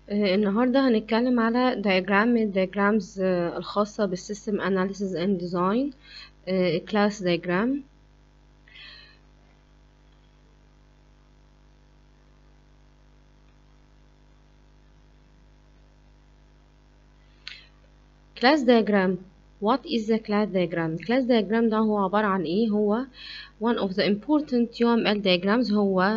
آه، النهاردة هنتكلم على diagram من diagrams آه، الخاصة بالسيستم analysis and design آه، class diagram class diagram what is the class diagram class diagram ده هو عبارة عن ايه هو one of the important UML diagrams هو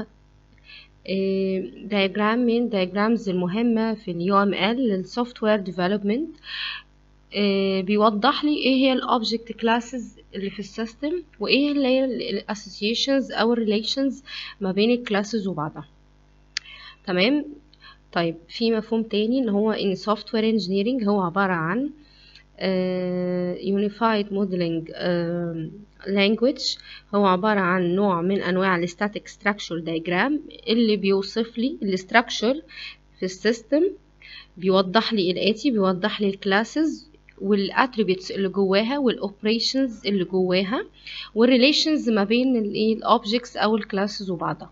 diagram من diagrams المهمة في ال UML للسوفت وير ديفلوبمنت بيوضح لي ايه هي الاوبجكت كلاسز اللي في السيستم وايه اللي هي الاسوسيشنز او الريليشنز ما بين الكلاسز وبعضها تمام طيب في مفهوم تاني اللي هو ان software engineering هو عبارة عن uh, unified modeling uh, language هو عبارة عن نوع من أنواع ال static structure diagram اللي بيوصف لي ال structure في السيستم بيوضح لي الآتي بيوضح لي الكلاسز والاتريبيوتس اللي جواها والاوبريشنز اللي جواها والريليشنز ما بين الايه الاوبجكتس او الكلاسز وبعضها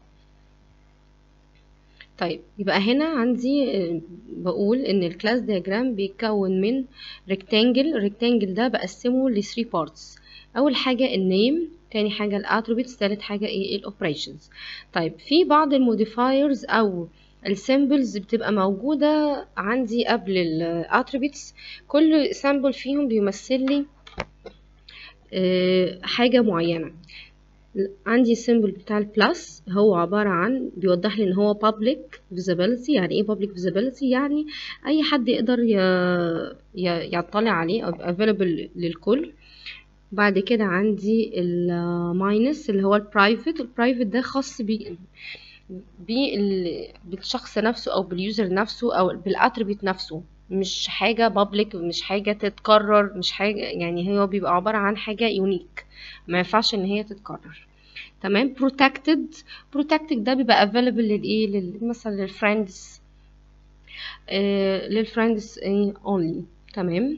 طيب يبقى هنا عندي بقول ان الكلاس دياجرام بيتكون من ريكتانجل الريكتانجل ده بقسمه ل 3 بارتس اول حاجه النيم تاني حاجه الاتريبيوتس تالت حاجه ايه الاوبريشنز طيب في بعض الموديفايرز او السيمبلز بتبقى موجودة عندي قبل الاتريبيوتس كل سامبل فيهم بيمثل لي حاجة معينة عندي السيمبل بتاع البلس هو عبارة عن بيوضح لي ان هو public visibility يعني ايه public visibility يعني اي حد يقدر يطلع عليه او available للكل بعد كده عندي الماينس اللي هو البرايفت البرايفت ده خاص بي بالشخص نفسه او باليوزر نفسه او بالاتريبيوت نفسه مش حاجة بابليك مش حاجة تتكرر مش حاجة يعني هو بيبقى عبارة عن حاجة يونيك ما ينفعش ان هي تتكرر تمام protected protected ده بيبقى available للايه لل... مثلا للفريندز آه للفريندز ايه only تمام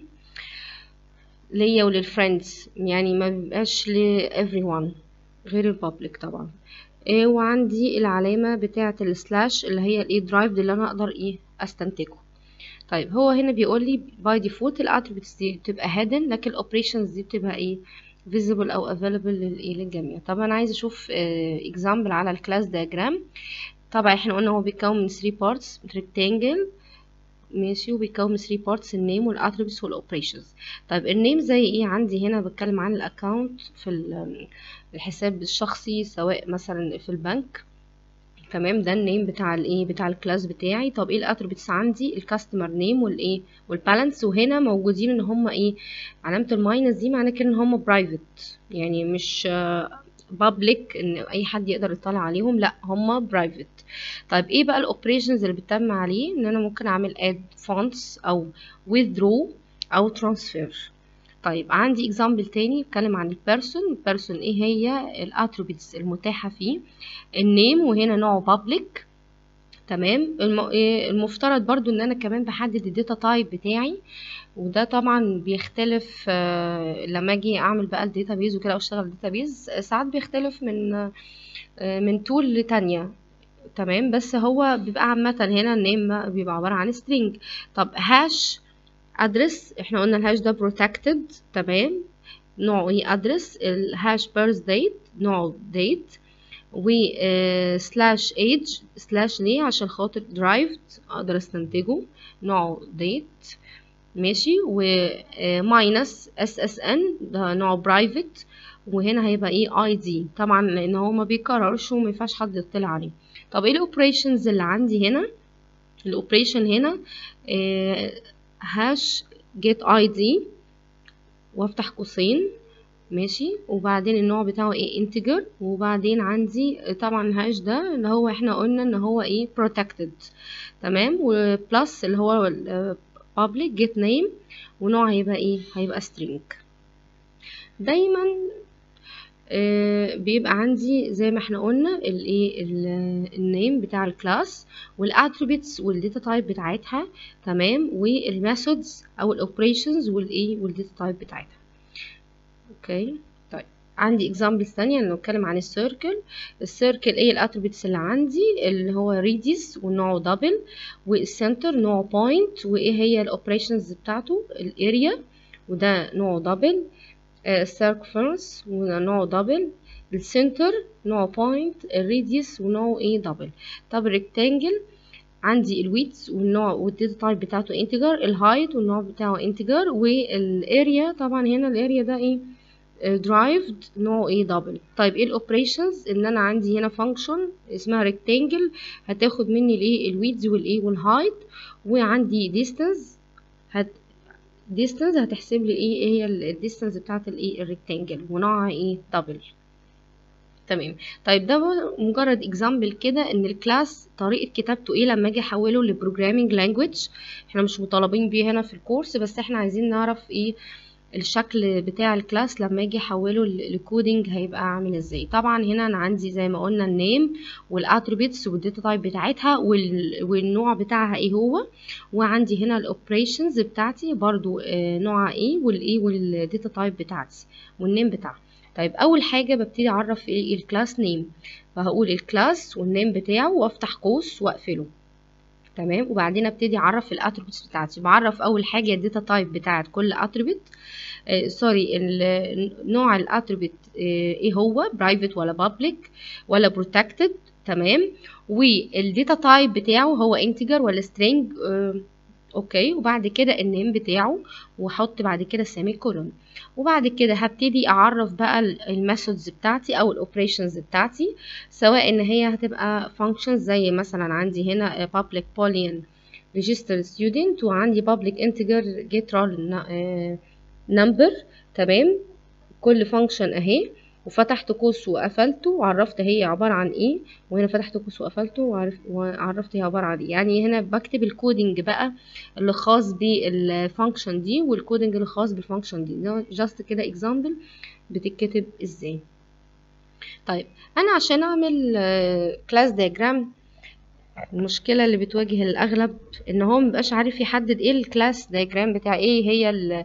ليا وللفريندز يعني ما بيبقاش ل everyone غير البابليك طبعا إيه وعندي العلامة بتاعة السلاش اللي هي الايه درايف اللي انا اقدر ايه استنتجه طيب هو هنا بيقول لي باي ديفولت الاتريبيوتس دي بتبقى هيدن لكن الاوبريشنز دي بتبقى ايه visible او available للايه للجميع طبعا انا عايزه اشوف اكزامبل على الكلاس دياجرام طبعا احنا قلنا هو بيتكون من 3 بارتس ريكتانجل ماشي وبيتكون من 3 بارتس النيم والاتريبيوتس والاوبريشنز طيب النيم زي ايه عندي هنا بتكلم عن الاكونت في الحساب الشخصي سواء مثلا في البنك تمام ده النيم بتاع الايه بتاع الكلاس بتاعي طب ايه الاتريبيوتس عندي الكاستمر نيم والايه والبالانس وهنا موجودين ان هم ايه علامه الماينس دي معناه كده ان هم برايفت يعني مش بابليك ان اي حد يقدر يطلع عليهم لا هم برايفت طيب ايه بقى الاوبريشنز اللي بتتم عليه ان انا ممكن اعمل اد فونتس او withdraw او transfer طيب عندي اكزامبل تاني بتكلم عن البيرسون البيرسون ايه هي الاتريبيوتس المتاحه فيه النيم وهنا نوعه public تمام المفترض برضو ان انا كمان بحدد الداتا تايب بتاعي وده طبعا بيختلف لما اجي اعمل بقى الداتابيز وكده او اشتغل داتابيز ساعات بيختلف من من تول لتانية تمام بس هو بيبقى عامة هنا النيم بيبقى عبارة عن string طب هاش ادرس احنا قلنا الهاش ده protected تمام نوعه ايه ادرس الهاش بيرث ديت نوعه ديت و سلاش ايج سلاش ليه عشان خاطر درايفد اقدر استنتجه نوعه ديت ماشي و ماينس اس اس ان ده نوعه برايفت وهنا هيبقى ايه اي دي طبعا لان هو ما بيكررش وما ينفعش حد يطلع عليه طب ايه الاوبريشنز اللي عندي هنا الاوبريشن هنا هاش جيت اي دي وافتح قوسين ماشي وبعدين النوع بتاعه ايه انتجر وبعدين عندي طبعا هاش ده اللي هو احنا قلنا ان هو ايه protected تمام وبلس اللي هو public get name ونوع هيبقى ايه هيبقى string دايما آه بيبقى عندي زي ما احنا قلنا الايه النيم بتاع الكلاس والاتريبيوتس والداتا تايب بتاعتها تمام والميثودز او الاوبريشنز والايه والداتا تايب بتاعتها اوكي طيب عندي examples تانية انا بتكلم عن السيركل السيركل ايه الاتريبيوتس اللي عندي اللي هو radius ونوعه دبل والسنتر نوعه بوينت وايه هي الاوبريشنز بتاعته الاريا وده نوعه دبل circumference ونوعه دبل السنتر نوعه بوينت الراديوس ونوعه ايه دبل طب الريكتانجل عندي الويدث والنوع والداتا تايب بتاعته انتجر الهايت والنوع بتاعه انتجر والاريا طبعا هنا الاريا ده ايه درايفد نوعه ايه دبل طيب ايه الاوبريشنز ان انا عندي هنا فانكشن اسمها ريكتانجل هتاخد مني الايه الويدث والايه والهايت وعندي ديستانس هت ديستانس هتحسب لي ايه ايه هي الديستانس بتاعت الايه الريكتانجل ونوعها ايه دبل تمام طيب ده مجرد اكزامبل كده ان الكلاس طريقه كتابته ايه لما اجي احوله لبروجرامينج لانجويج احنا مش مطالبين بيه هنا في الكورس بس احنا عايزين نعرف ايه الشكل بتاع الكلاس لما اجي احوله لكودينج هيبقى عامل ازاي طبعا هنا انا عندي زي ما قلنا النيم والاتريبيوتس والداتا تايب بتاعتها والنوع بتاعها ايه هو وعندي هنا الاوبريشنز بتاعتي برضو آه نوعها ايه والايه والداتا تايب بتاعتي والنيم بتاعها طيب اول حاجه ببتدي اعرف ايه الكلاس نيم فهقول الكلاس والنيم بتاعه وافتح قوس واقفله تمام وبعدين ابتدي اعرف الاتريبيوتس بتاعتي بعرف اول حاجه الداتا تايب بتاعت كل اتريبيوت آه سوري نوع الاتريبيوت آه ايه هو برايفت ولا بابليك ولا بروتكتد تمام والداتا تايب بتاعه هو انتجر ولا سترينج آه اوكي وبعد كده النيم بتاعه واحط بعد كده سيمي كولون وبعد كده هبتدي اعرف بقى الميثودز بتاعتي او الاوبريشنز بتاعتي سواء ان هي هتبقى functions زي مثلا عندي هنا public boolean register student وعندي public integer get roll number تمام كل function اهي وفتحت قوس وقفلته وعرفت هي عبارة عن ايه وهنا فتحت قوس وقفلته وعرف وعرفت هي عبارة عن ايه يعني هنا بكتب الكودينج بقى اللي خاص بالفانكشن دي والكودينج اللي خاص بالفانكشن دي جاست كده اكزامبل بتتكتب ازاي طيب انا عشان اعمل كلاس دياجرام المشكله اللي بتواجه الاغلب ان هو مبقاش عارف يحدد ايه الكلاس دياجرام بتاع ايه هي ال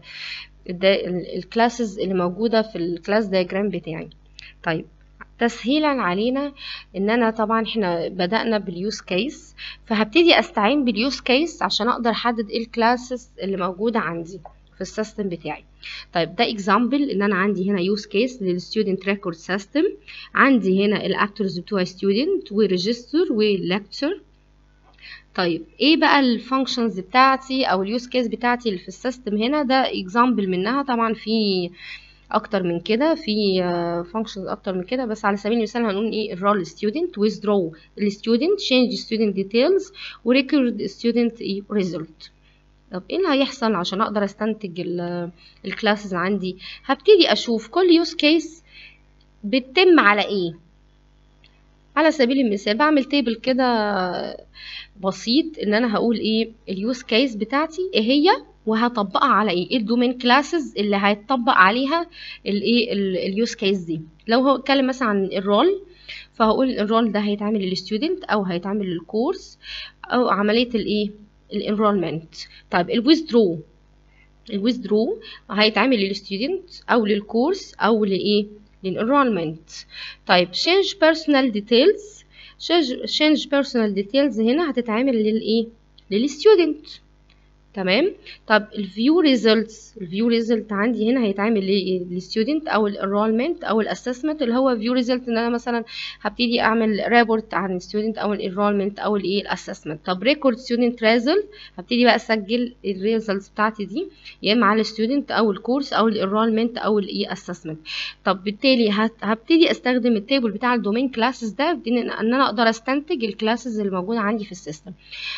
الكلاسز اللي موجوده في الكلاس دياجرام بتاعي طيب تسهيلا علينا ان انا طبعا احنا بدأنا باليوز كيس فهبتدي استعين باليوز كيس عشان اقدر احدد ايه الكلاسز اللي موجوده عندي في السيستم بتاعي طيب ده اكزامبل ان انا عندي هنا يوز كيس للستودنت ريكورد سيستم عندي هنا الاكتورز بتوع ستودنت وريجستر وليكتشر طيب ايه بقى الفانكشنز بتاعتي او اليوز كيس بتاعتي اللي في السيستم هنا ده اكزامبل منها طبعا في اكتر من كده في فانكشنز اكتر من كده بس على سبيل المثال هنقول ايه الرول ستودنت withdraw الستودنت change student details وريكورد student ايه result طب ايه اللي هيحصل عشان اقدر استنتج الكلاسز عندي هبتدي اشوف كل يوز كيس بتتم على ايه على سبيل المثال بعمل تيبل كده بسيط ان انا هقول ايه اليوز كيس بتاعتي ايه هي وهطبقها على ايه ايه الدومين كلاسز اللي هيتطبق عليها الايه اليوز كيس دي لو هتكلم مثلا عن الرول فهقول الرول ده هيتعمل للستودنت او هيتعمل للكورس او عمليه الايه الانرولمنت طيب الويزدرو الويزدرو هيتعمل للستودنت او للكورس او لايه للانرولمنت طيب change personal details change personal details هنا هتتعمل للايه للستودنت تمام طب الفيو ريزلتس الفيو ريزلت عندي هنا هيتعمل للستودنت او الانرولمنت او الاسسمنت اللي هو فيو ريزلت ان انا مثلا هبتدي اعمل ريبورت عن الستودنت او الانرولمنت او الايه الاسسمنت طب ريكورد ستودنت ريزلت هبتدي بقى اسجل الريزلتس بتاعتي دي يا اما على الستودنت او الكورس او الانرولمنت او الايه اسسمنت طب بالتالي هبتدي استخدم التيبل بتاع الدومين كلاسز ده ان انا اقدر استنتج الكلاسز اللي موجوده عندي في السيستم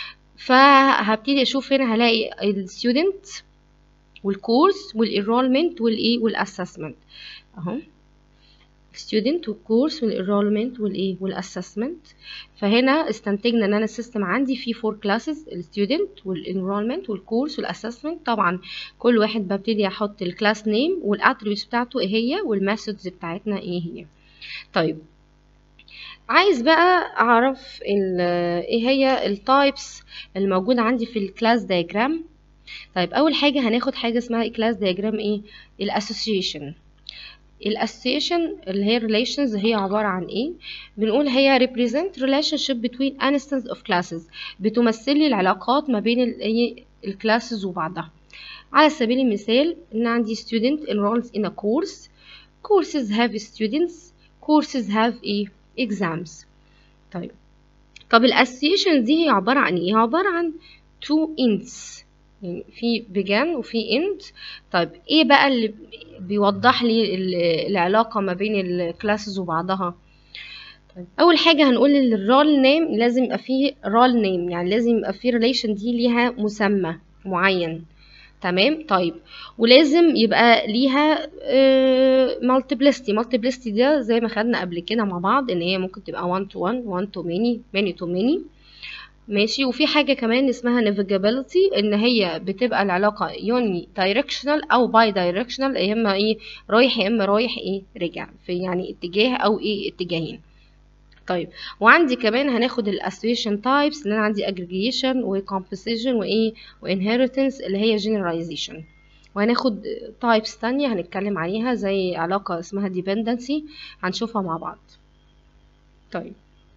فهبتدي اشوف هنا هلاقي الستودنت والكورس والانرولمنت والايه والاسسمنت اهو student والكورس والانرولمنت والايه والاسسمنت فهنا استنتجنا ان انا السيستم عندي فيه فور كلاسز الستودنت والانرولمنت والكورس والاسسمنت طبعا كل واحد ببتدي احط الكلاس نيم والاتريبيوتس بتاعته ايه هي والميثودز بتاعتنا ايه هي طيب عايز بقى اعرف ايه هي التايبس الموجوده عندي في الكلاس دايجرام طيب اول حاجه هناخد حاجه اسمها كلاس دايجرام ايه الاسوسيشن الاسوشيشن اللي هي relations هي عبارة عن ايه بنقول هي represent relationship between instances of classes بتمثل لي العلاقات ما بين الكلاسز وبعضها على سبيل المثال ان عندي student enrolls in a course courses have students courses have ايه exams طيب طب الاسوشيشن دي هي عبارة عن ايه عبارة عن two ends يعني في began وفي end طيب ايه بقى اللي بيوضح لي العلاقة ما بين الكلاسز وبعضها طيب اول حاجة هنقول الرول نيم لازم يبقى فيه رول نيم يعني لازم يبقى فيه ريليشن دي ليها مسمى معين تمام طيب ولازم يبقى ليها مالتيبلستي مالتيبلستي ده زي ما خدنا قبل كده مع بعض ان هي ممكن تبقى 1 to 1 1 to many many to many ماشي وفي حاجة كمان اسمها navigability ان هي بتبقى العلاقة يوني directional او باي directional يا اما ايه رايح يا اما رايح ايه رجع في يعني اتجاه او ايه اتجاهين طيب وعندي كمان هناخد الاسويشن تايبس اللي انا عندي aggregation وcomposition وايه وinheritance اللي هي generalization وهناخد تايبس تانية هنتكلم عليها زي علاقة اسمها dependency هنشوفها مع بعض طيب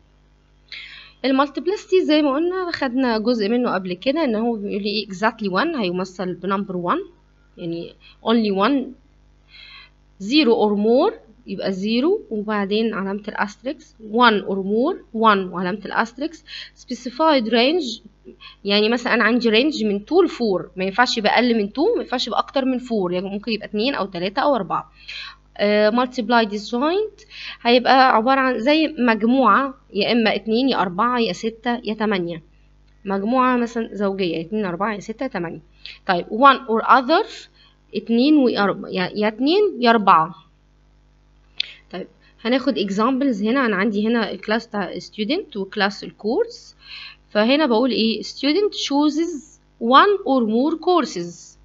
المالتيبلستي زي ما قلنا خدنا جزء منه قبل كده ان هو بيقول لي ايه exactly 1 هيمثل بنمبر 1 يعني only 1 0 or more يبقى 0 وبعدين علامة الاستريكس 1 or more 1 وعلامة الاستريكس specified range يعني مثلا انا عندي رينج من 2 ل 4 ما ينفعش يبقى اقل من 2 ما ينفعش يبقى اكتر من 4 يعني ممكن يبقى 2 او 3 او 4 مالتيبلاي uh, disjoint هيبقى عبارة عن زي مجموعة يا إما اتنين يا أربعة يا ستة يا تمانية مجموعة مثلا زوجية اتنين أربعة يا ستة يا تمانية طيب one or other اتنين وأربعة يا اتنين يا أربعة طيب هناخد examples هنا أنا عندي هنا الكلاس بتاع student وكلاس الكورس فهنا بقول ايه student chooses one or more courses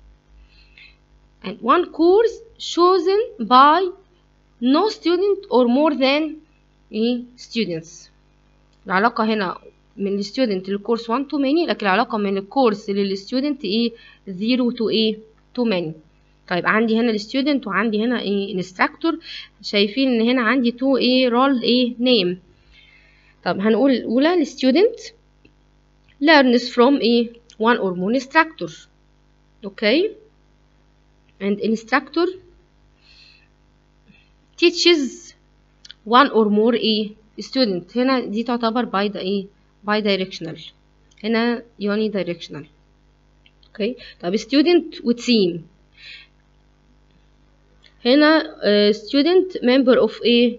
and one course chosen by no student or more than ايه students العلاقة هنا من الستودنت للكورس 1 to many لكن العلاقة من الكورس للستودنت ايه 0 to ايه to many طيب عندي هنا الستودنت وعندي هنا ايه انستراكتور شايفين ان هنا عندي تو ايه رول ايه نيم طب هنقول الاولى الستودنت learns from ايه one or more instructor okay and instructor teaches one or more ايه student هنا دي تعتبر by the ايه by directional هنا يوني directional اوكي طب student و team هنا uh, student member of ايه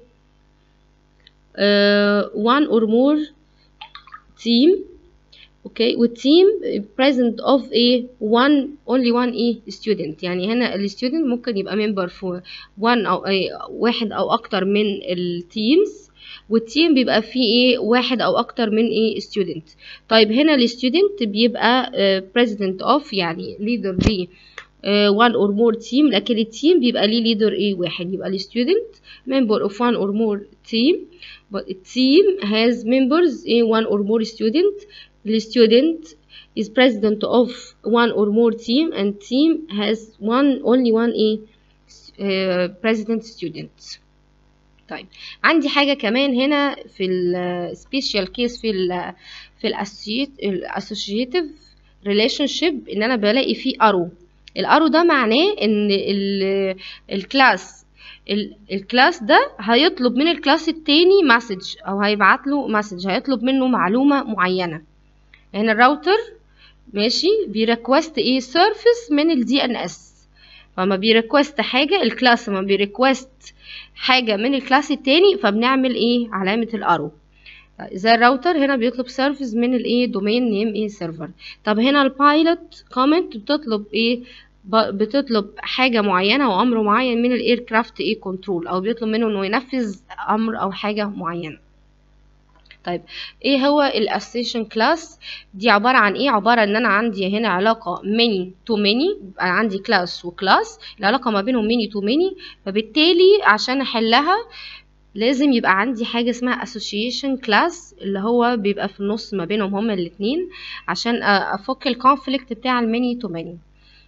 uh, one or more team اوكي والتيم present of a one only one ايه student يعني هنا الستودنت ممكن يبقى member في one او ايه واحد او اكتر من التيمز والتيم بيبقى فيه ايه واحد او اكتر من ايه student طيب هنا الستودنت بيبقى uh, president of يعني leader ل uh, one or more team لكن التيم بيبقى ليه leader ايه واحد يبقى الستودنت member of one or more team but a team has members a one or more student the student is president of one or more team and team has one only one a uh, president student طيب عندي حاجة كمان هنا في ال special case في ال في ال associative relationship ان انا بلاقي فيه arrow الارو ده معناه ان الكلاس الكلاس ده هيطلب من الكلاس التاني مسج او هيبعت له مسج هيطلب منه معلومة معينة هنا الراوتر ماشي بيريكوست ايه سيرفيس من الدي ان اس فما بيريكوست حاجه الكلاس ما بيريكوست حاجه من الكلاس التاني فبنعمل ايه علامه الارو زي الراوتر هنا بيطلب سيرفيس من الايه دومين نيم ايه سيرفر طب هنا البايلوت كومنت بتطلب ايه بتطلب حاجه معينه او امر معين من الاير كرافت ايه كنترول او بيطلب منه انه ينفذ امر او حاجه معينه طيب ايه هو الاسيشن كلاس دي عباره عن ايه عباره ان انا عندي هنا علاقه many to many يبقى عندي كلاس وكلاس العلاقه ما بينهم many to many فبالتالي عشان احلها لازم يبقى عندي حاجه اسمها association class اللي هو بيبقى في النص ما بينهم هما الاتنين عشان افك الكونفليكت بتاع الماني تو many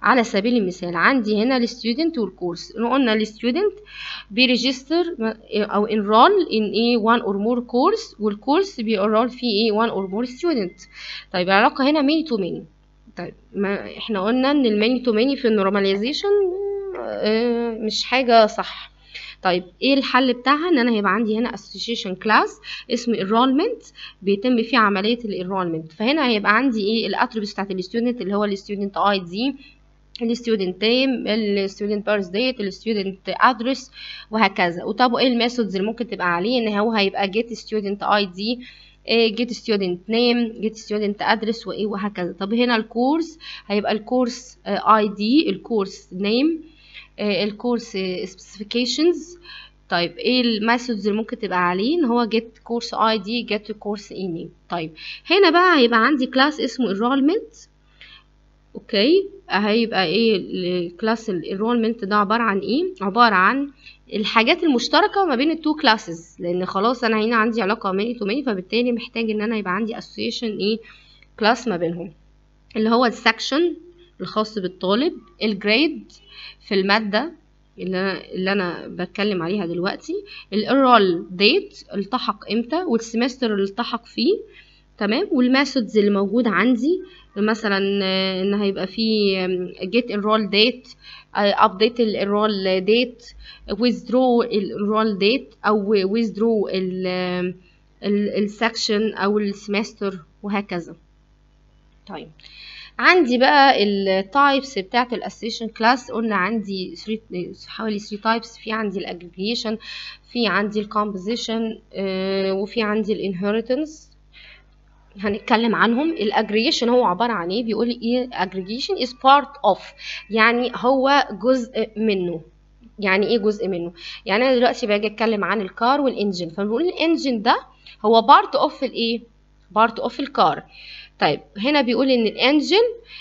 على سبيل المثال عندي هنا الستودنت والكورس قلنا الستودنت بيريجستر او enroll in a one or more course والكورس بينرول فيه ايه one or more student طيب العلاقة هنا many to many طيب ما احنا قلنا ان الماني تو ماني في النورماليزيشن مش حاجة صح طيب ايه الحل بتاعها ان انا هيبقى عندي هنا association class اسمه enrollment بيتم فيه عملية الانرولمنت فهنا هيبقى عندي ايه الاتريبيوتس بتاعت الستودنت اللي هو الستودنت اي دي الستودنت نيم الستودنت بيرث ديت الستودنت ادرس وهكذا وطب ايه الميثودز اللي ممكن تبقى عليه ان هو هيبقى get student ID get student name get student address وايه وهكذا طب هنا الكورس هيبقى الكورس اي دي الكورس نيم الكورس specifications طيب ايه الميثودز اللي ممكن تبقى عليه ان هو get course ID get course email طيب هنا بقى هيبقى عندي كلاس اسمه enrollment اوكي هيبقى ايه الكلاس الانرولمنت ده عباره عن ايه عباره عن الحاجات المشتركه ما بين التو كلاسز لان خلاص انا هنا عندي علاقه ماني تو ماني فبالتالي محتاج ان انا يبقى عندي اسوسيشن ايه كلاس ما بينهم اللي هو السكشن الخاص بالطالب الجريد في الماده اللي انا اللي انا بتكلم عليها دلوقتي الانرول ديت التحق امتى والسمستر اللي التحق فيه تمام والميثودز اللي موجوده عندي مثلا ان هيبقى في get enroll date update ال enroll date withdraw ال enroll date او withdraw ال السكشن او السمستر وهكذا طيب عندي بقى التايبس بتاعت الاسيشن كلاس قلنا عندي حوالي 3 تايبس في عندي الاجريجيشن في عندي الكومبوزيشن وفي عندي الانهيرتنس هنتكلم عنهم الاجريجيشن هو عباره عن ايه بيقول ايه aggregation is part of يعني هو جزء منه يعني ايه جزء منه يعني انا دلوقتي باجي اتكلم عن الكار والانجن فبنقول الانجن ده هو بارت اوف الايه بارت اوف الكار طيب هنا بيقول ان الانجن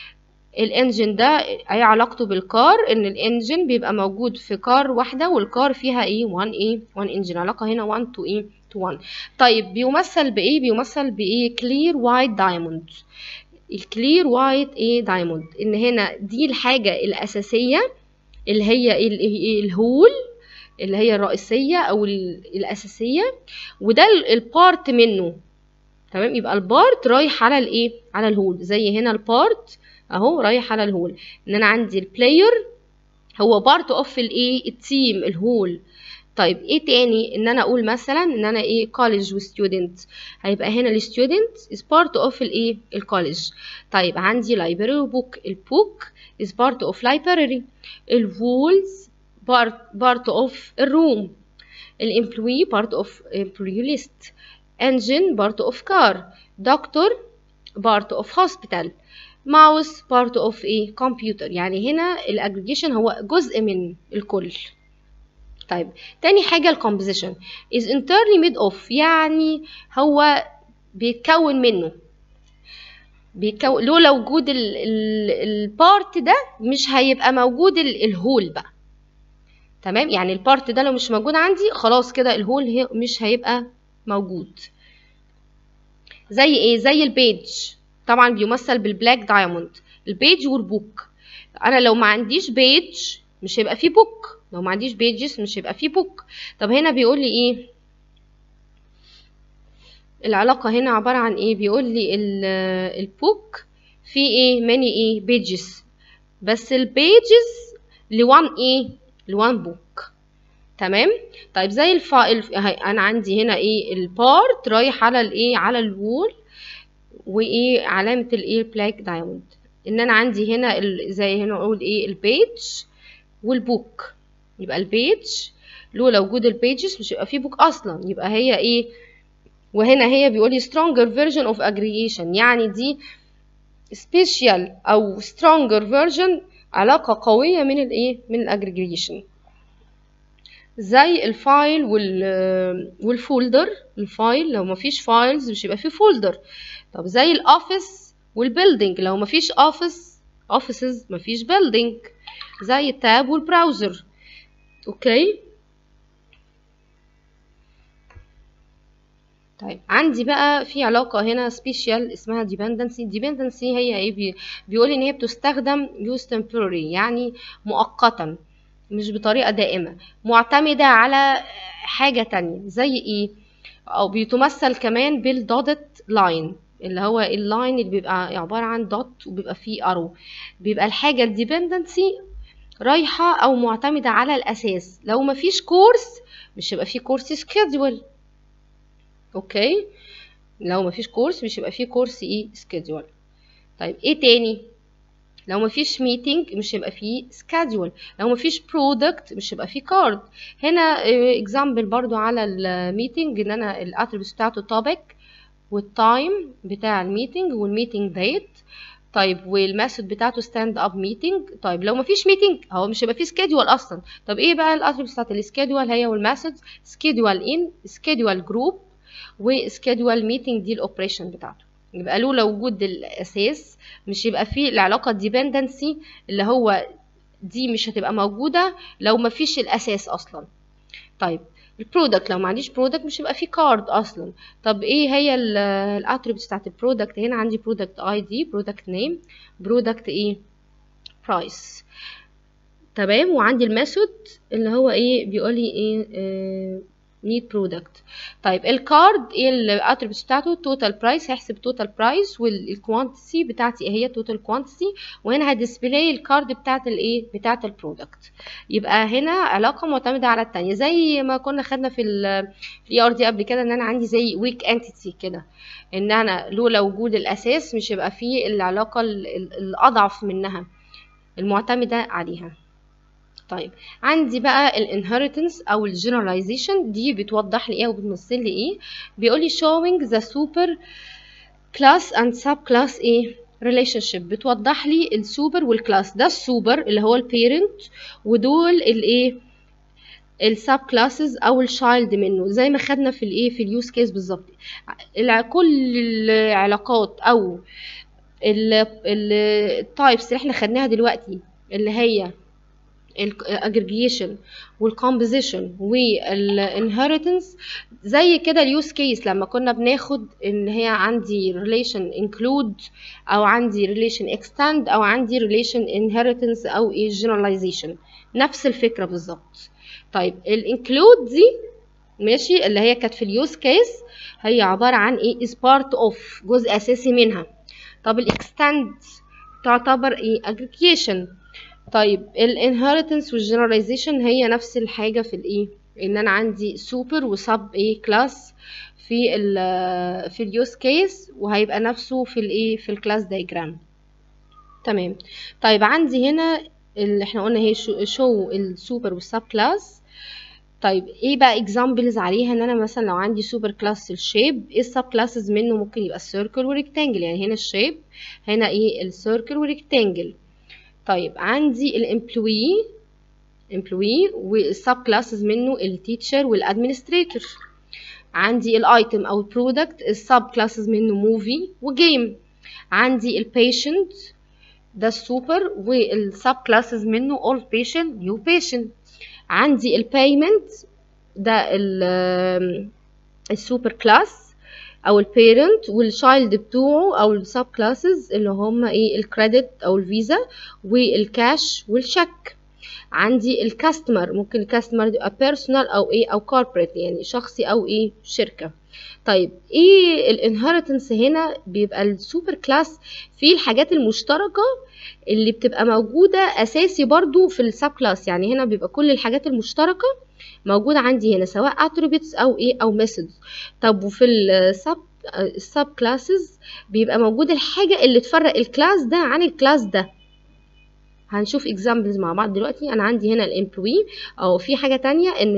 الانجن ده ايه علاقته بالكار ان الانجن بيبقى موجود في كار واحده والكار فيها ايه 1 ايه 1 انجن علاقه هنا 1 تو ايه تو 1 طيب بيمثل بايه بيمثل بايه كلير وايت دايموند الكلير وايت ايه دايموند ان هنا دي الحاجه الاساسيه اللي هي ايه الهول اللي هي الرئيسيه او الاساسيه وده البارت منه تمام يبقى البارت رايح على الايه على الهول زي هنا البارت اهو رايح على الهول ان انا عندي البلاير هو بارت اوف الايه التيم الهول طيب ايه تاني ان انا اقول مثلا ان انا ايه كوليج وستودنت هيبقى هنا الستودنت is part of الايه الكوليج طيب عندي library وبوك البوك is part of library الوولز part, part of الروم الامبلوي part of employee list engine part of car doctor part of hospital mouse part of ايه computer يعني هنا الاجريجيشن هو جزء من الكل طيب تاني حاجة الكومبوزيشن is entirely made of يعني هو بيتكون منه بيتكون لولا وجود البارت ده مش هيبقى موجود الهول بقى تمام يعني البارت ده لو مش موجود عندي خلاص كده الهول مش هيبقى موجود زي ايه زي البيج طبعا بيمثل بالبلاك دايموند البيج والبوك انا لو ما عنديش بيج مش هيبقى فيه بوك لو ما عنديش بيجز مش هيبقى فيه بوك طب هنا بيقول لي ايه العلاقة هنا عبارة عن ايه بيقول لي البوك فيه ايه ماني ايه بيجز بس البيجز لوان ايه لوان بوك تمام طيب زي الفا الف... انا عندي هنا ايه البارت رايح على الايه على الوول وايه علامة الايه بلاك دايموند ان انا عندي هنا ال... زي هنا اقول ايه البيج والبوك يبقى البيج لولا وجود البيجز مش هيبقى فيه بوك اصلا يبقى هي ايه وهنا هي بيقول لي stronger version of aggregation يعني دي special او stronger version علاقة قوية من الايه من الاجريجيشن زي الفايل وال والفولدر الفايل لو مفيش فايلز مش هيبقى فيه فولدر طب زي الاوفيس والبيلدينج لو مفيش اوفيس اوفيسز مفيش بيلدينج زي التاب والبراوزر اوكي طيب عندي بقى في علاقة هنا سبيشال اسمها dependency dependency هي ايه بي بيقول ان هي بتستخدم use temporary يعني مؤقتا مش بطريقة دائمة معتمدة على حاجة تانية زي ايه او بيتمثل كمان بالدوتد لاين اللي هو اللاين اللي بيبقى عبارة عن دوت وبيبقى فيه ارو بيبقى الحاجة الديبندنسي رايحة او معتمدة على الاساس لو مفيش كورس مش هيبقى فيه كورس سكيدول اوكي لو مفيش كورس مش هيبقى فيه كورس ايه سكيدول طيب ايه تاني لو مفيش ميتنج مش هيبقى فيه سكادول لو مفيش برودكت مش هيبقى فيه كارد هنا اكزامبل برضو على الميتنج ان انا الاتريبيوتس بتاعته توبيك والتايم بتاع الميتنج والميتنج ديت طيب والميثود بتاعته ستاند اب ميتنج طيب لو مفيش ميتنج هو مش هيبقى فيه سكيدول اصلا طب ايه بقى الاتريبيوتس بتاعت السكيدول هي والميثود سكيدول ان سكيدول جروب وسكيدول ميتنج دي الاوبريشن بتاعته يبقى لولا وجود الاساس مش يبقى فيه العلاقه ديبندنسي اللي هو دي مش هتبقى موجوده لو مفيش الاساس اصلا طيب البرودكت لو ما عنديش برودكت مش هيبقى فيه كارد اصلا طب ايه هي الاتريبيوتس بتاعت البرودكت هنا عندي برودكت اي دي برودكت نيم برودكت ايه برايس تمام وعندي الميثود اللي هو ايه بيقول لي ايه آه نيد برودكت طيب الكارد ايه الاتريبيوتس بتاعته توتال برايس هيحسب توتال برايس والكوانتيتي بتاعتي ايه هي توتال كوانتيتي وهنا هديسبلاي الكارد بتاعت الايه بتاعت البرودكت يبقى هنا علاقه معتمده على الثانيه زي ما كنا خدنا في الاي ار دي قبل كده ان انا عندي زي ويك انتيتي كده ان انا لولا وجود الاساس مش هيبقى فيه العلاقه الاضعف منها المعتمده عليها طيب عندي بقى الانهيرتنس او الجنراليزيشن دي بتوضح لي ايه وبتمثل لي ايه بيقول لي showing the super class and subclass ايه relationship بتوضح لي السوبر والكلاس ده السوبر اللي هو البيرنت ودول الايه السب كلاسز او الشايلد منه زي ما خدنا في الايه في اليوز كيس بالظبط كل العلاقات او التايبس اللي احنا خدناها دلوقتي اللي هي الاجريجيشن والكومبوزيشن والانهيرتنس زي كده اليوز كيس لما كنا بناخد ان هي عندي ريليشن انكلود او عندي ريليشن اكستند او عندي ريليشن انهيرتنس او ايه جنراليزيشن نفس الفكره بالظبط طيب الانكلود دي ماشي اللي هي كانت في اليوز كيس هي عباره عن ايه is part of جزء اساسي منها طب الاكستند تعتبر ايه aggregation طيب الانهيرتنس والجنراليزيشن هي نفس الحاجه في الايه ان انا عندي سوبر وسب ايه كلاس في ال في اليوز كيس وهيبقى نفسه في الايه في الكلاس دايجرام تمام طيب عندي هنا اللي احنا قلنا هي شو السوبر والسب كلاس طيب ايه بقى اكزامبلز عليها ان انا مثلا لو عندي سوبر كلاس الشيب ايه السب كلاسز منه ممكن يبقى السيركل والريكتانجل يعني هنا الشيب هنا ايه السيركل والريكتانجل طيب عندي الامبلوي امبلوي والسب كلاسز منه التيتشر والادمنستريتور عندي الايتم او البرودكت السب كلاسز منه موفي وجيم عندي البيشنت ده السوبر والسب كلاسز منه all patient new patient عندي البيمنت ده السوبر كلاس او البيرنت والشايلد بتوعه او السب كلاسز اللي هم ايه الكريدت او الفيزا والكاش والشيك عندي الكاستمر ممكن الكاستمر يبقى بيرسونال او ايه او كوربريت يعني شخصي او ايه شركه طيب ايه الانهيرتنس هنا بيبقى السوبر كلاس فيه الحاجات المشتركه اللي بتبقى موجوده اساسي برضو في السب كلاس يعني هنا بيبقى كل الحاجات المشتركه موجوده عندي هنا سواء attributes او ايه او methods طب وفي السب السب كلاسز بيبقى موجود الحاجه اللي تفرق الكلاس ده عن الكلاس ده هنشوف examples مع بعض دلوقتي انا عندي هنا الامبلوي او في حاجه تانية ان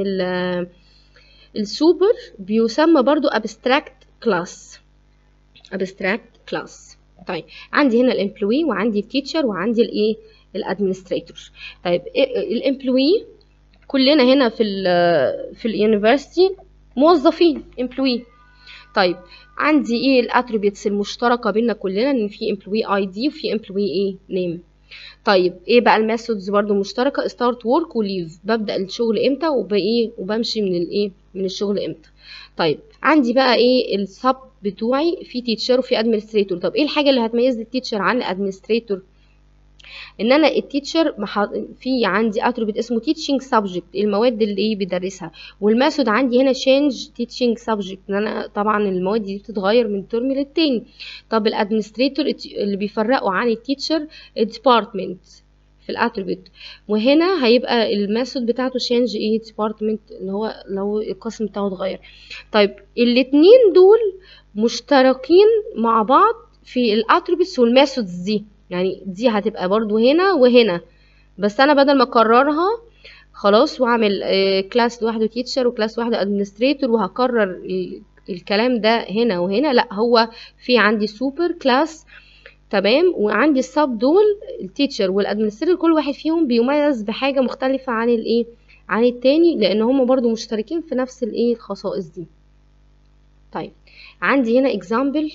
السوبر بيسمى برضو abstract class abstract class طيب عندي هنا الامبلوي وعندي التيتشر وعندي الايه الادمنستريتور طيب الامبلوي كلنا هنا في ال في اليونيفرسيتي موظفين امبلوي طيب عندي ايه الاتريبيوتس المشتركه بينا كلنا ان في امبلوي اي دي وفي امبلوي ايه نيم طيب ايه بقى الميثودز برضو مشتركه ستارت ورك وليف ببدا الشغل امتى وبايه وبمشي من الايه من الشغل امتى طيب عندي بقى ايه السب بتوعي في تيتشر وفي ادمنستريتور طب ايه الحاجه اللي هتميز التيتشر عن الادمنستريتور ان انا التيتشر مح... في عندي اتربت اسمه تيتشنج سبجكت المواد اللي ايه بيدرسها والماثود عندي هنا تشينج تيتشنج سبجكت ان انا طبعا المواد دي بتتغير من ترم للتاني طب الادمنستريتور اللي بيفرقوا عن التيتشر الديبارتمنت في الاتربت وهنا هيبقى الماثود بتاعته change ايه department اللي هو لو القسم بتاعه اتغير طيب الاتنين دول مشتركين مع بعض في الاتربتس والماثودز دي يعني دي هتبقى برضو هنا وهنا بس انا بدل ما اكررها خلاص واعمل كلاس لوحده تيتشر وكلاس لوحده ادمنستريتور وهكرر الكلام ده هنا وهنا لا هو في عندي سوبر كلاس تمام وعندي السب دول التيتشر والادمنستريتور كل واحد فيهم بيميز بحاجه مختلفه عن الايه عن التاني لان هم برضو مشتركين في نفس الايه الخصائص دي طيب عندي هنا example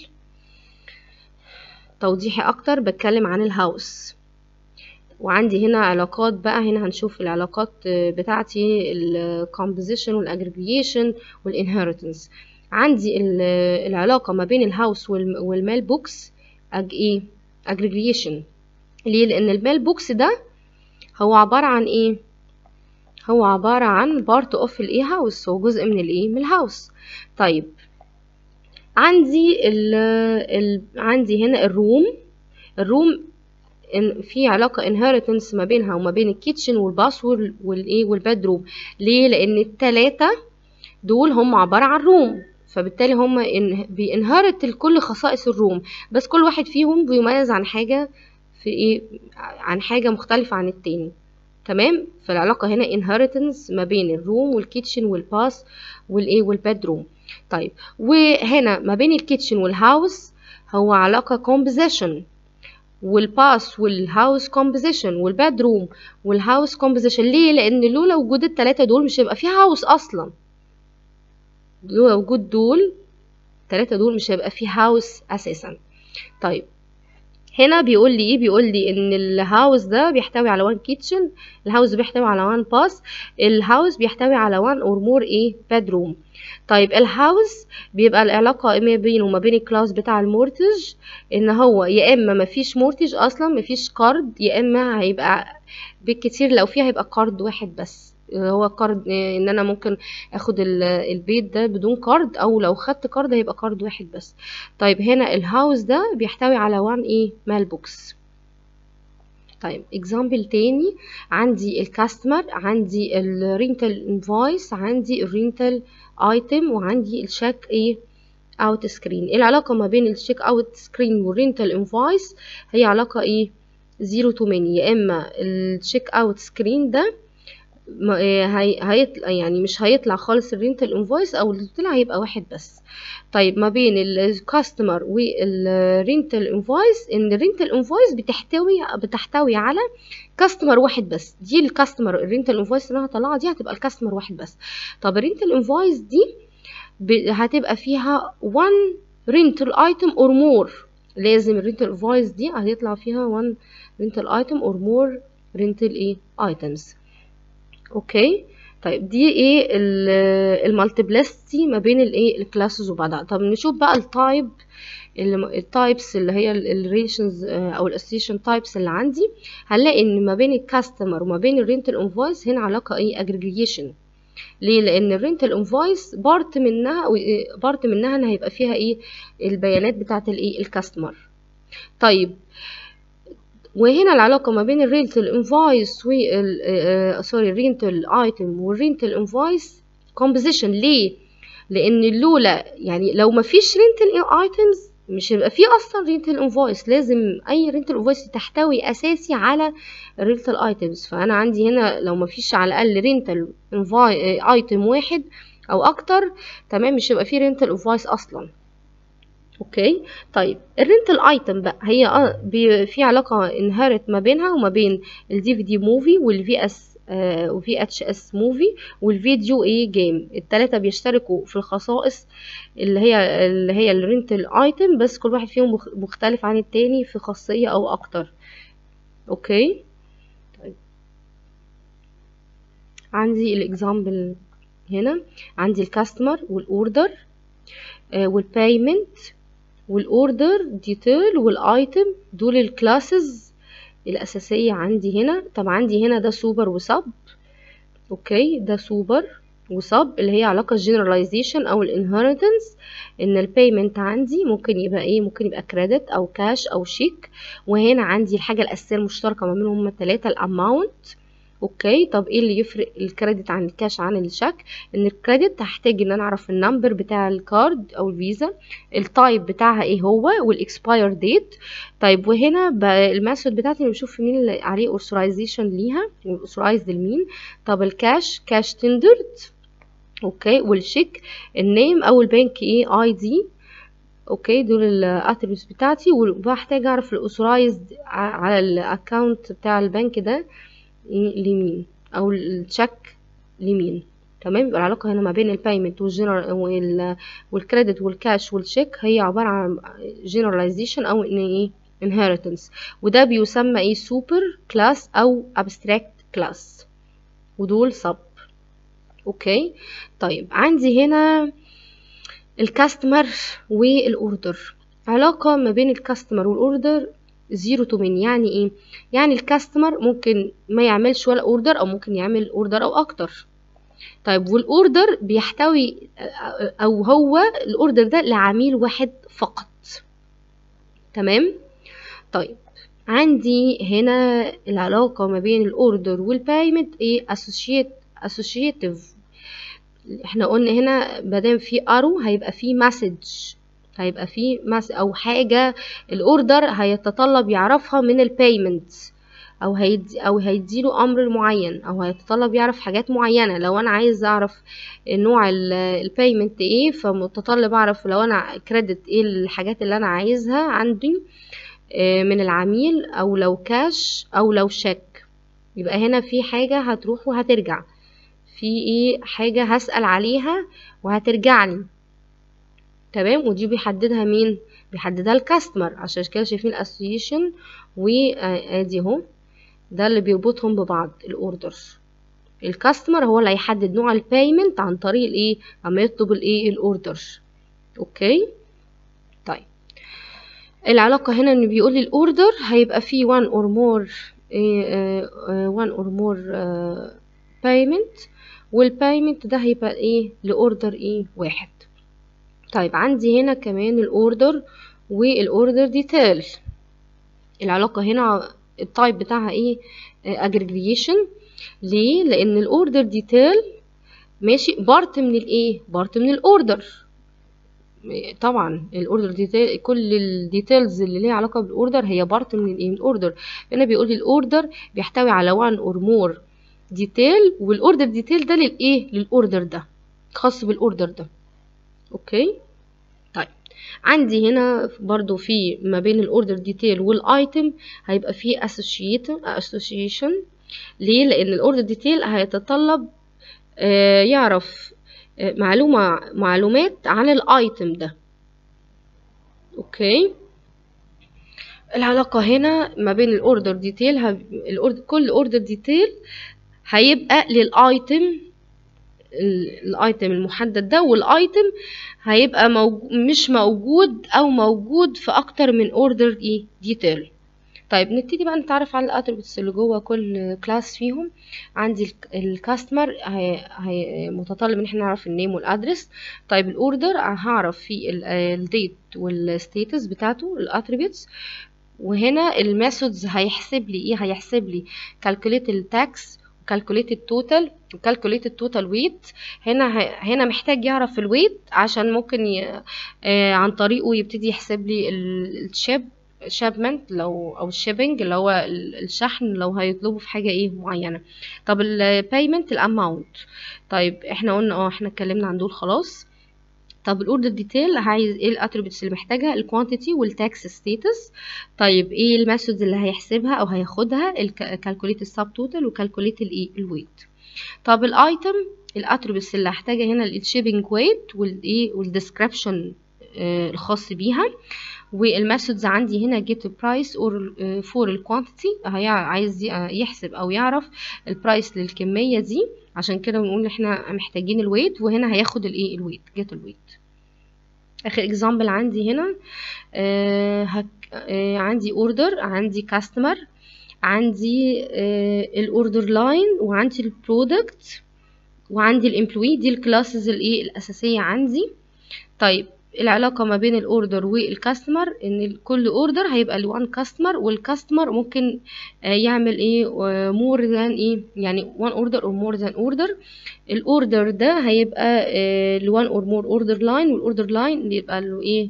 توضيحي اكتر بتكلم عن الهاوس وعندي هنا علاقات بقى هنا هنشوف العلاقات بتاعتي الكومبوزيشن والاجريجيشن والانهيرتنس عندي العلاقه ما بين الهاوس والمال بوكس أج ايه اجريجيشن ليه لان المال بوكس ده هو عباره عن ايه هو عباره عن بارت اوف الايه هاوس هو جزء من الايه من الهاوس طيب عندي ال ال عندي هنا الروم الروم إن في علاقة inheritance ما بينها وما بين الكيتشن والباس والايه والبدروم ليه لان التلاتة دول هم عبارة عن روم فبالتالي هم إن بينهرت كل خصائص الروم بس كل واحد فيهم بيميز عن حاجة في ايه عن حاجة مختلفة عن التاني تمام فالعلاقة هنا inheritance ما بين الروم والكيتشن والباس والايه والبدروم طيب وهنا ما بين الكيتشن والهاوس هو علاقة composition والباس والهاوس كومبوزيشن والبدروم والهاوس كومبوزيشن ليه لان لولا وجود التلاتة دول مش هيبقى في هاوس اصلا لولا وجود دول التلاتة دول مش هيبقى في هاوس اساسا طيب هنا بيقول لي ايه بيقول لي ان الهاوس ده بيحتوي على وان كيتشن الهاوس بيحتوي على وان باس الهاوس بيحتوي على وان اور مور ايه بدروم طيب الهاوس بيبقى العلاقة ما بينه وما بين الكلاس بتاع المورتج ان هو يا اما مفيش مورتج اصلا مفيش قرض يا اما هيبقى بالكتير لو فيه هيبقى قرض واحد بس هو قرض ان انا ممكن اخد البيت ده بدون قرض او لو خدت قرض هيبقى قرض واحد بس طيب هنا الهاوس ده بيحتوي على وان ايه مال بوكس طيب اكزامبل تاني عندي الكاستمر عندي الرينتال انفويس عندي الرينتال ايتم وعندي الشيك ايه اوت سكرين العلاقة ما بين الشيك اوت سكرين والرينتال انفويس هي علاقة ايه زيرو تو ماني يا اما الشيك اوت سكرين ده هي هيطلع يعني مش هيطلع خالص الرينتال انفويس او اللي طلع هيبقى واحد بس طيب ما بين الكاستمر والرينتال انفويس ان الرينتال انفويس بتحتوي بتحتوي على كاستمر واحد بس دي الكاستمر الرينتال انفويس اللي انا هطلعها دي هتبقى الكاستمر واحد بس طب الرينتال انفويس دي هتبقى فيها one rental item or more لازم الرينتال انفويس دي هيطلع فيها one rental item or more rental ايه items اوكي طيب دي ايه المالتيبلستي ما بين الايه الكلاسز وبعضها طب نشوف بقى التايب التايبس اللي هي الريليشنز او الاسوسيشن تايبس اللي عندي هنلاقي ان ما بين الكاستمر وما بين الرينتال انفويس هنا علاقه ايه اجريجيشن ليه لان الرينتال انفويس بارت منها بارت منها ان هيبقى فيها ايه البيانات بتاعه الايه الكاستمر طيب وهنا العلاقة ما بين الرينتال انفويس وال سوري الرينتال ايتم والرينتال انفويس كومبوزيشن ليه؟ لأن لولا يعني لو ما فيش رينتال ايتمز مش هيبقى في اصلا رينتال انفويس لازم اي رينتال انفويس تحتوي اساسي على الرينتال ايتمز فانا عندي هنا لو ما فيش على الاقل رينتال ايتم واحد او اكتر تمام مش هيبقى في رينتال انفويس اصلا اوكي طيب الرينتال ايتم بقى هي اه في علاقه انهارت ما بينها وما بين الدي في دي موفي والفي اس وفي اتش اس موفي والفيديو ايه جيم التلاتة بيشتركوا في الخصائص اللي هي اللي هي الرينتال ايتم بس كل واحد فيهم مختلف عن التاني في خاصية او اكتر اوكي طيب عندي الاكزامبل هنا عندي الكاستمر والاوردر والبايمنت والاوردر ديتيل والايتم دول الكلاسز الاساسيه عندي هنا طب عندي هنا ده سوبر وسب اوكي ده سوبر وسب اللي هي علاقه الجنراليزيشن او الانهيرتنس ان البيمنت عندي ممكن يبقى ايه ممكن يبقى كريدت او كاش او شيك وهنا عندي الحاجه الاساسيه المشتركه ما بينهم هما الثلاثه الاماونت اوكي طب ايه اللي يفرق الكريدت عن الكاش عن الشيك ان الكريدت هحتاج ان انا اعرف النمبر بتاع الكارد او الفيزا التايب بتاعها ايه هو والاكسباير ديت طيب وهنا الميثود بتاعتي بشوف مين اللي عليه اوثرايزيشن ليها والاوثرايزد لمين طب الكاش كاش تندرد اوكي والشيك النيم او البنك ايه اي دي اوكي دول الاتريبيوتس بتاعتي وبحتاج اعرف الاوثرايزد على الاكونت بتاع البنك ده لمين او التشيك لمين تمام يبقى العلاقه هنا ما بين البايمنت والجنرال والكريدت والكاش والشيك هي عباره عن جنراليزيشن او ان ايه inheritance وده بيسمى ايه سوبر كلاس او abstract كلاس ودول سب اوكي طيب عندي هنا الكاستمر والاوردر علاقه ما بين الكاستمر والاوردر زيرو تو من يعني ايه يعني الكاستمر ممكن ما يعملش ولا اوردر او ممكن يعمل اوردر او اكتر طيب والاوردر بيحتوي او هو الاوردر ده لعميل واحد فقط تمام طيب عندي هنا العلاقة ما بين الاوردر والبايمنت ايه اسوشيت اسوشيتيف احنا قلنا هنا مادام في ارو هيبقى في مسج هيبقى في مس او حاجه الاوردر هيتطلب يعرفها من البيمنت او هيدي او هيديله امر معين او هيتطلب يعرف حاجات معينه لو انا عايز اعرف نوع البيمنت ايه فمتطلب اعرف لو انا كريدت ايه الحاجات اللي انا عايزها عندي من العميل او لو كاش او لو شيك يبقى هنا في حاجه هتروح وهترجع في ايه حاجه هسال عليها وهترجع لي تمام ودي بيحددها مين بيحددها الكاستمر عشان كده شايفين الاسوسيشن وادي اهو ده اللي بيربطهم ببعض الاوردر الكاستمر هو اللي هيحدد نوع البايمنت عن طريق الايه اما يطلب الايه الاوردر اوكي طيب العلاقة هنا ان بيقول لي الاوردر هيبقى فيه one or more one or more payment والبايمنت ده هيبقى ايه لاوردر ايه واحد طيب عندي هنا كمان الاوردر والاوردر ديتيل العلاقة هنا التايب بتاعها ايه اجريجيشن ليه لان الاوردر ديتيل ماشي بارت من الايه بارت من الاوردر طبعا الاوردر ديتيل كل الديتيلز اللي ليها علاقه بالاوردر هي بارت من الايه من الاوردر هنا بيقول لي الاوردر بيحتوي على وان اور مور ديتيل والاوردر ديتيل ده للايه للاوردر ده خاص بالاوردر ده اوكي طيب عندي هنا برضو في ما بين الاوردر ديتيل والايتم هيبقى في اسوشيشن ليه لان الاوردر ديتيل هيتطلب آه يعرف آه معلومه معلومات عن الايتم ده اوكي العلاقه هنا ما بين الاوردر ديتيل الأوردر كل اوردر ديتيل هيبقى للايتم الايتم المحدد ده والايتم هيبقى موجود مش موجود او موجود في اكتر من اوردر ايه ديتيل طيب نبتدي بقى نتعرف على الاتريبيوتس اللي جوه كل كلاس فيهم عندي الكاستمر هي متطلب ان احنا نعرف النيم والادرس طيب الاوردر هعرف فيه الديت والستيتس بتاعته الاتريبيوتس وهنا الميثودز هيحسب لي ايه هيحسب لي calculate التاكس calculate التوتال calculate التوتال ويت هنا هنا محتاج يعرف الويت عشان ممكن ي... آه عن طريقه يبتدي يحسب لي الشيب شابمنت لو او الشيبنج اللي هو الشحن لو هيطلبوا في حاجه ايه معينه طب البايمنت الاماونت طيب احنا قلنا اه احنا اتكلمنا عن دول خلاص طب الاوردر ديتيل عايز ايه الاتريبيوتس اللي محتاجها الكوانتيتي والتاكس ستاتس طيب ايه الميثودز اللي هيحسبها او هياخدها الكالكوليت السب توتال وكالكوليت الايه الويت طب الايتم الاتريبيوتس اللي هحتاجها هنا الشيبنج ويت والايه والديسكريبشن الخاص بيها والميثودز عندي هنا get price or for الكوانتيتي عايز يحسب او يعرف البرايس للكميه دي عشان كده بنقول احنا محتاجين الويت وهنا هياخد الايه الويت get الويت اخر اكزامبل عندي هنا آه هك آه عندي اوردر عندي كاستمر عندي آه الاوردر لاين وعندي البرودكت وعندي الامبلوي دي الكلاسز الايه الاساسيه عندي طيب العلاقة ما بين الاوردر والكاستمر ان كل اوردر هيبقى لوان كاستمر والكاستمر ممكن يعمل ايه مور ذان ايه يعني وان اوردر او مور ذان اوردر الاوردر ده هيبقى لوان اور مور اوردر لاين والاوردر لاين يبقى له ايه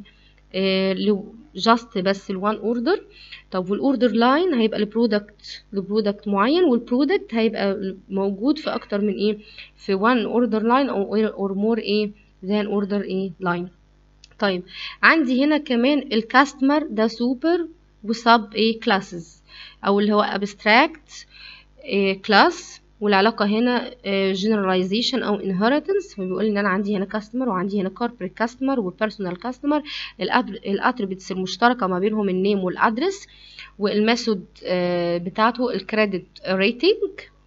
جاست بس الوان اوردر طب والاوردر لاين هيبقى البرودكت لبرودكت معين والبرودكت هيبقى موجود في اكتر من ايه في وان اوردر لاين او اور مور ايه ذان اوردر ايه لاين طيب عندي هنا كمان الكاستمر ده سوبر وسب ايه كلاسز او اللي هو ابستراكت كلاس والعلاقة هنا generalization أو inheritance فبيقول إن أنا عندي هنا customer وعندي هنا corporate customer و personal customer الاتريبيتس المشتركة ما بينهم النيم والأدرس والميثود بتاعته الكريدت ريتنج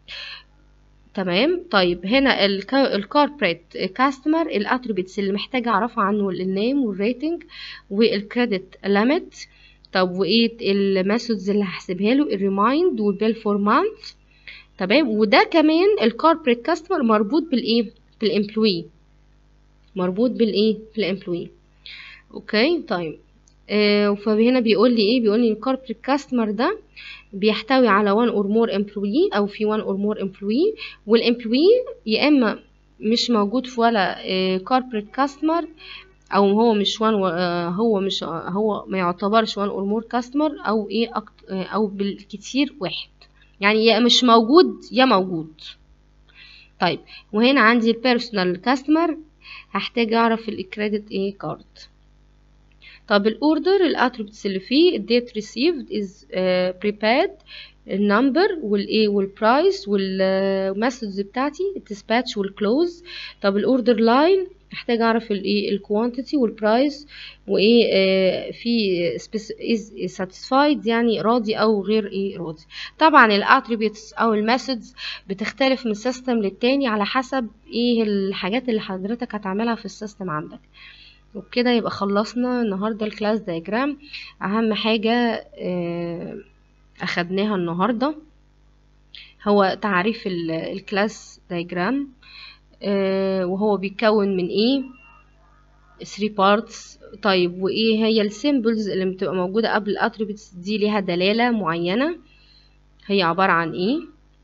تمام طيب هنا الكوربريت كاستمر الاتريبيتس اللي محتاجه اعرفها عنه النيم والريتنج والكريدت ليميت طب وايه الميثودز اللي هحسبها له الريمايند والبيل فور مانث تمام وده كمان الكوربريت كاستمر مربوط بالايه بالامبلوي مربوط بالايه بالامبلوي اوكي طيب آه فهنا بيقول لي ايه بيقول لي الكوربريت كاستمر ده بيحتوي على one or more employee او في one or more employee والemployee يا اما مش موجود في ولا corporate customer او هو مش one هو مش هو ما يعتبرش one or more customer او ايه او بالكتير واحد يعني يا مش موجود يا موجود طيب وهنا عندي البيرسونال كاستمر هحتاج اعرف الكريدت ايه كارد طب الاوردر الاتريبيوتس اللي فيه الديت received is uh, prepared النمبر والايه والبرايس والميثودز بتاعتي الديسباتش والكلوز طب الاوردر لاين محتاج اعرف الايه الكوانتيتي والبرايس وايه آه في is satisfied يعني راضي او غير ايه راضي طبعا الاتريبيوتس او الميثودز بتختلف من سيستم للتاني على حسب ايه الحاجات اللي حضرتك هتعملها في السيستم عندك وبكده يبقى خلصنا النهاردة الكلاس دايجرام اهم حاجة آه اخدناها النهاردة هو تعريف الكلاس دايجرام آه وهو بيتكون من ايه 3 parts طيب وايه هي السيمبلز اللي بتبقى موجودة قبل الاتريبيوتس دي ليها دلالة معينة هي عبارة عن ايه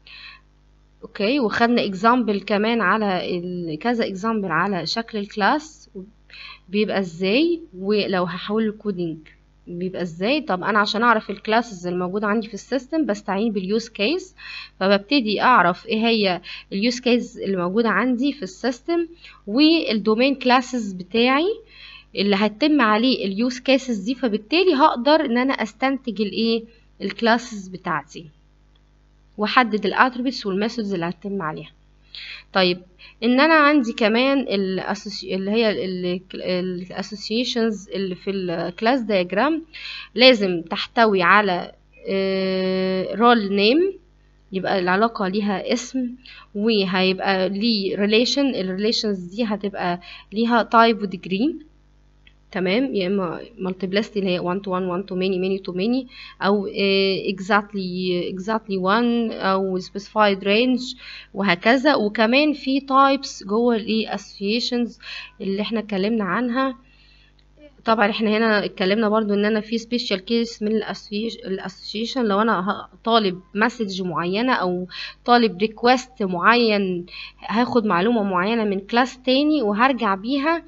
اوكي وخدنا اكزامبل كمان على كذا اكزامبل على شكل الكلاس بيبقى ازاي ولو هحول الكودينج بيبقى ازاي طب انا عشان اعرف الكلاسز الموجوده عندي في السيستم بستعين باليوز كيس فببتدي اعرف ايه هي اليوز كيس اللي موجوده عندي في السيستم والدومين كلاسز بتاعي اللي هتتم عليه اليوز كيسز دي فبالتالي هقدر ان انا استنتج الايه الكلاسز بتاعتي واحدد الاتريبيوتس والميثودز اللي هتتم عليها طيب ان انا عندي كمان اللي هي الاسوسيشنز اللي في الكلاس دايجرام لازم تحتوي على رول نيم يبقى العلاقة ليها اسم وهيبقى ليه ريليشن الريليشنز دي هتبقى ليها تايب وديجري تمام يا اما multiplicity اللي هي 1 to 1 1 to many many to many او exactly exactly 1 او specified range وهكذا وكمان في types جوه الايه associations اللي احنا اتكلمنا عنها طبعا احنا هنا اتكلمنا برضو ان انا في سبيشال كيس من الاسوشيشن لو انا طالب مسج معينة او طالب ريكوست معين هاخد معلومة معينة من كلاس تاني وهرجع بيها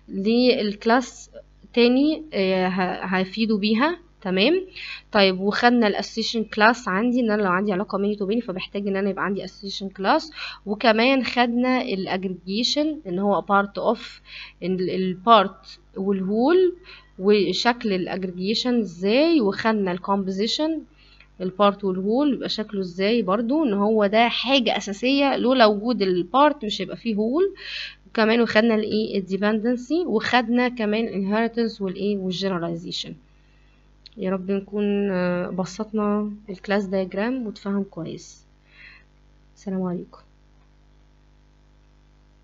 للكلاس تاني هيفيدوا بيها تمام طيب وخدنا الاسوشيشن كلاس عندي ان انا لو عندي علاقه بيني وبيني فبحتاج ان انا يبقى عندي اسوشيشن كلاس وكمان خدنا الاجريجيشن ان هو بارت اوف البارت والهول وشكل الاجريجيشن ازاي وخدنا الكومبوزيشن البارت والهول يبقى شكله ازاي برضو ان هو ده حاجه اساسيه لولا وجود البارت مش هيبقى فيه هول كمان وخدنا الايه الديبندنسي وخدنا كمان الانهيرتنس والايه والجنراليزيشن يا رب نكون آه، بسطنا الكلاس دايجرام وتفهم كويس السلام عليكم